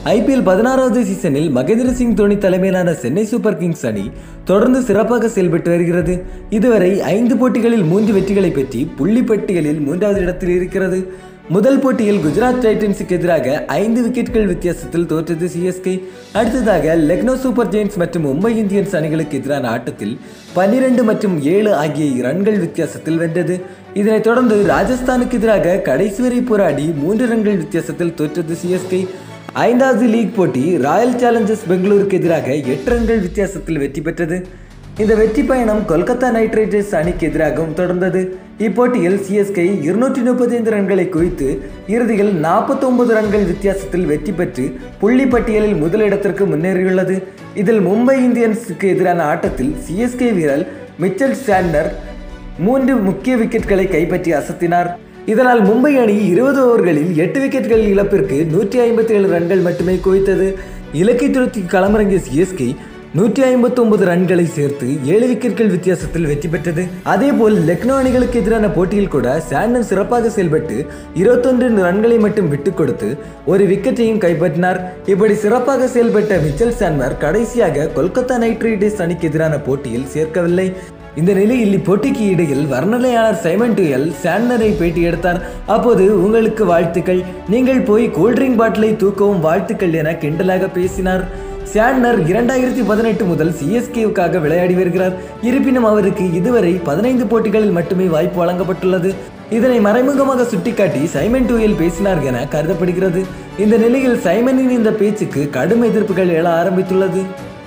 IPL பதினாறாவது சீசனில் மகேந்திர சிங் தோனி தலைமையிலான சென்னை சூப்பர் கிங்ஸ் அணி தொடர்ந்து சிறப்பாக செயல்பட்டு வருகிறது இதுவரை ஐந்து போட்டிகளில் மூன்று வெற்றிகளை பெற்றி புள்ளி பட்டியலில் மூன்றாவது இடத்தில் இருக்கிறது முதல் போட்டியில் குஜராத் டைட்டன்ஸுக்கு எதிராக ஐந்து விக்கெட்கள் வித்தியாசத்தில் தோற்றது சிஎஸ்கே அடுத்ததாக லக்னோ சூப்பர் ஜெயின்ஸ் மற்றும் மும்பை இந்தியன்ஸ் அணிகளுக்கு எதிரான ஆட்டத்தில் பன்னிரண்டு மற்றும் ஏழு ஆகிய ரன்கள் வித்தியாசத்தில் வென்றது இதனைத் தொடர்ந்து ராஜஸ்தானுக்கு எதிராக கடைசி வரை போராடி மூன்று ரன்கள் வித்தியாசத்தில் தோற்றது சிஎஸ்கே ஐந்தாவது லீக் போட்டி ராயல் சேலஞ்சர்ஸ் பெங்களூருக்கு எதிராக எட்டு ரன்கள் வித்தியாசத்தில் வெற்றி பெற்றது இந்த வெற்றி பயணம் கொல்கத்தா நைட் ரைடர்ஸ் அணிக்கு எதிராகவும் தொடர்ந்தது இப்போட்டியில் சிஎஸ்கே இருநூற்றி முப்பத்தைந்து ரன்களை குவித்து இறுதியில் 49 ரன்கள் வித்தியாசத்தில் வெற்றி பெற்று புள்ளி பட்டியலில் முதலிடத்திற்கு முன்னேறியுள்ளது இதில் மும்பை இந்தியன்ஸுக்கு எதிரான ஆட்டத்தில் சிஎஸ்கே வீரர் மிச்சல் ஸ்டாண்டர் மூன்று முக்கிய விக்கெட்களை கைப்பற்றி அசத்தினார் இதனால் மும்பை அணி இருபது ஓவர்களில் எட்டு விக்கெட்கள் இழப்பிற்கு நூற்றி ஐம்பத்தி ஏழு ரன்கள் மட்டுமே குவித்தது இலக்கை துரத்தி களமிறங்கிய சிஎஸ்கே நூற்றி ஐம்பத்தி ஒன்பது ரன்களை சேர்த்து ஏழு விக்கெட்கள் வித்தியாசத்தில் வெற்றி பெற்றது அதேபோல் லக்னோ அணிகளுக்கு எதிரான போட்டியில் கூட சாண்டன் சிறப்பாக செயல்பட்டு இருபத்தொன்று ரன்களை மட்டும் விட்டுக் கொடுத்து ஒரு விக்கெட்டையும் கைப்பற்றினார் இப்படி சிறப்பாக செயல்பட்ட மிச்சல் சான்மர் கடைசியாக கொல்கத்தா நைட் ரைடர்ஸ் அணிக்கு எதிரான போட்டியில் சேர்க்கவில்லை இந்த நிலையில் இப்போட்டிக்கு இடையில் வர்ணனையாளர் சைமன் டுயல் சாண்டரை பேட்டி எடுத்தார் அப்போது உங்களுக்கு வாழ்த்துக்கள் நீங்கள் போய் கூல்ட்ரிங்க் பாட்டிலை தூக்கவும் வாழ்த்துக்கள் என கிண்டலாக பேசினார் சாண்டர் இரண்டாயிரத்தி பதினெட்டு முதல் சிஎஸ்கேவுக்காக விளையாடி வருகிறார் இருப்பினும் அவருக்கு இதுவரை பதினைந்து போட்டிகளில் மட்டுமே வாய்ப்பு வழங்கப்பட்டுள்ளது இதனை மறைமுகமாக சுட்டிக்காட்டி சைமன் டூயல் பேசினார் என கருதப்படுகிறது இந்த நிலையில் சைமனின் இந்த பேச்சுக்கு கடும் எதிர்ப்புகள் எழ ஆரம்பித்துள்ளது